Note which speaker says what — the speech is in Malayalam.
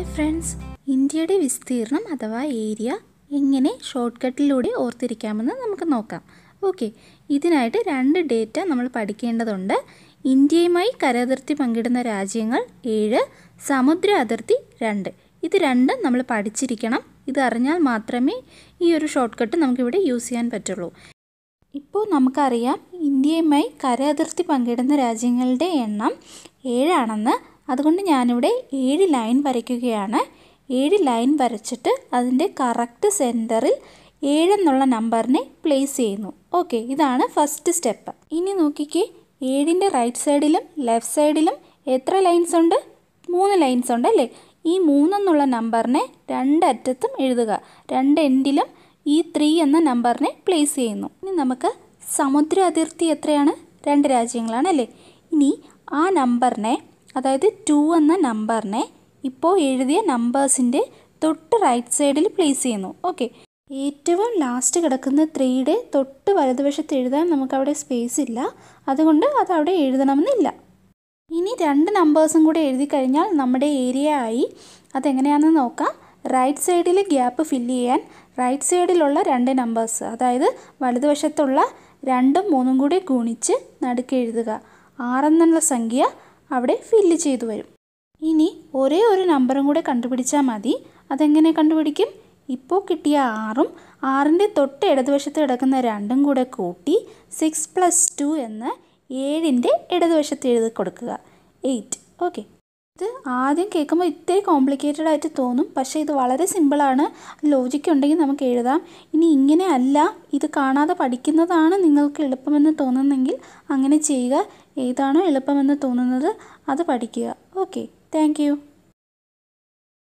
Speaker 1: ഹായ് ഫ്രണ്ട്സ് ഇന്ത്യയുടെ വിസ്തീർണം അഥവാ ഏരിയ എങ്ങനെ ഷോർട്ട് കട്ടിലൂടെ ഓർത്തിരിക്കാമെന്ന് നമുക്ക് നോക്കാം ഓക്കെ ഇതിനായിട്ട് രണ്ട് ഡേറ്റ നമ്മൾ പഠിക്കേണ്ടതുണ്ട് ഇന്ത്യയുമായി കരതിർത്തി പങ്കിടുന്ന രാജ്യങ്ങൾ ഏഴ് സമുദ്ര അതിർത്തി രണ്ട് ഇത് രണ്ടും നമ്മൾ പഠിച്ചിരിക്കണം ഇത് അറിഞ്ഞാൽ മാത്രമേ ഈ ഒരു ഷോർട്ട് കട്ട് നമുക്കിവിടെ യൂസ് ചെയ്യാൻ പറ്റുള്ളൂ ഇപ്പോൾ നമുക്കറിയാം ഇന്ത്യയുമായി കര അതിർത്തി പങ്കിടുന്ന രാജ്യങ്ങളുടെ എണ്ണം ഏഴാണെന്ന് അതുകൊണ്ട് ഞാനിവിടെ ഏഴ് ലൈൻ വരയ്ക്കുകയാണ് ഏഴ് ലൈൻ വരച്ചിട്ട് അതിൻ്റെ കറക്റ്റ് സെൻറ്ററിൽ ഏഴെന്നുള്ള നമ്പറിനെ പ്ലേസ് ചെയ്യുന്നു ഓക്കെ ഇതാണ് ഫസ്റ്റ് സ്റ്റെപ്പ് ഇനി നോക്കിക്കേ ഏഴിൻ്റെ റൈറ്റ് സൈഡിലും ലെഫ്റ്റ് സൈഡിലും എത്ര ലൈൻസ് ഉണ്ട് മൂന്ന് ലൈൻസ് ഉണ്ട് അല്ലേ ഈ മൂന്നെന്നുള്ള നമ്പറിനെ രണ്ടറ്റത്തും എഴുതുക രണ്ട് എൻഡിലും ഈ ത്രീ എന്ന നമ്പറിനെ പ്ലേസ് ചെയ്യുന്നു ഇനി നമുക്ക് സമുദ്ര അതിർത്തി എത്രയാണ് രണ്ട് രാജ്യങ്ങളാണ് അല്ലേ ഇനി ആ നമ്പറിനെ അതായത് ടു എന്ന നമ്പറിനെ ഇപ്പോൾ എഴുതിയ നമ്പേഴ്സിൻ്റെ തൊട്ട് റൈറ്റ് സൈഡിൽ പ്ലേസ് ചെയ്യുന്നു ഓക്കെ ഏറ്റവും ലാസ്റ്റ് കിടക്കുന്ന ത്രീയുടെ തൊട്ട് വലതുവശത്ത് എഴുതാൻ നമുക്കവിടെ സ്പേസ് ഇല്ല അതുകൊണ്ട് അത് അവിടെ എഴുതണമെന്നില്ല ഇനി രണ്ട് നമ്പേഴ്സും കൂടെ എഴുതി കഴിഞ്ഞാൽ നമ്മുടെ ഏരിയ ആയി അതെങ്ങനെയാണെന്ന് നോക്കാം റൈറ്റ് സൈഡിൽ ഗ്യാപ്പ് ഫില്ല് ചെയ്യാൻ റൈറ്റ് സൈഡിലുള്ള രണ്ട് നമ്പേഴ്സ് അതായത് വലതുവശത്തുള്ള രണ്ടും മൂന്നും കൂടി ഗുണിച്ച് നടുക്ക് എഴുതുക ആറെന്നുള്ള സംഖ്യ അവിടെ ഫില്ല് ചെയ്തു വരും ഇനി ഒരേ ഒരു നമ്പറും കൂടെ കണ്ടുപിടിച്ചാൽ മതി അതെങ്ങനെ കണ്ടുപിടിക്കും ഇപ്പോൾ കിട്ടിയ ആറും ആറിൻ്റെ തൊട്ട് ഇടതുവശത്ത് കിടക്കുന്ന രണ്ടും കൂടെ കൂട്ടി സിക്സ് പ്ലസ് ടു എന്ന് ഏഴിൻ്റെ ഇടതുവശത്ത് എഴുതി കൊടുക്കുക എയ്റ്റ് ഓക്കെ ഇത് ആദ്യം കേൾക്കുമ്പോൾ ഇത്തിരി കോംപ്ലിക്കേറ്റഡ് ആയിട്ട് തോന്നും പക്ഷേ ഇത് വളരെ സിമ്പിളാണ് ലോജിക്ക് ഉണ്ടെങ്കിൽ നമുക്ക് എഴുതാം ഇനി ഇങ്ങനെ അല്ല ഇത് കാണാതെ പഠിക്കുന്നതാണ് നിങ്ങൾക്ക് എളുപ്പമെന്ന് തോന്നുന്നെങ്കിൽ അങ്ങനെ ചെയ്യുക ഏതാണോ എളുപ്പമെന്ന് തോന്നുന്നത് അത് പഠിക്കുക ഓക്കെ താങ്ക്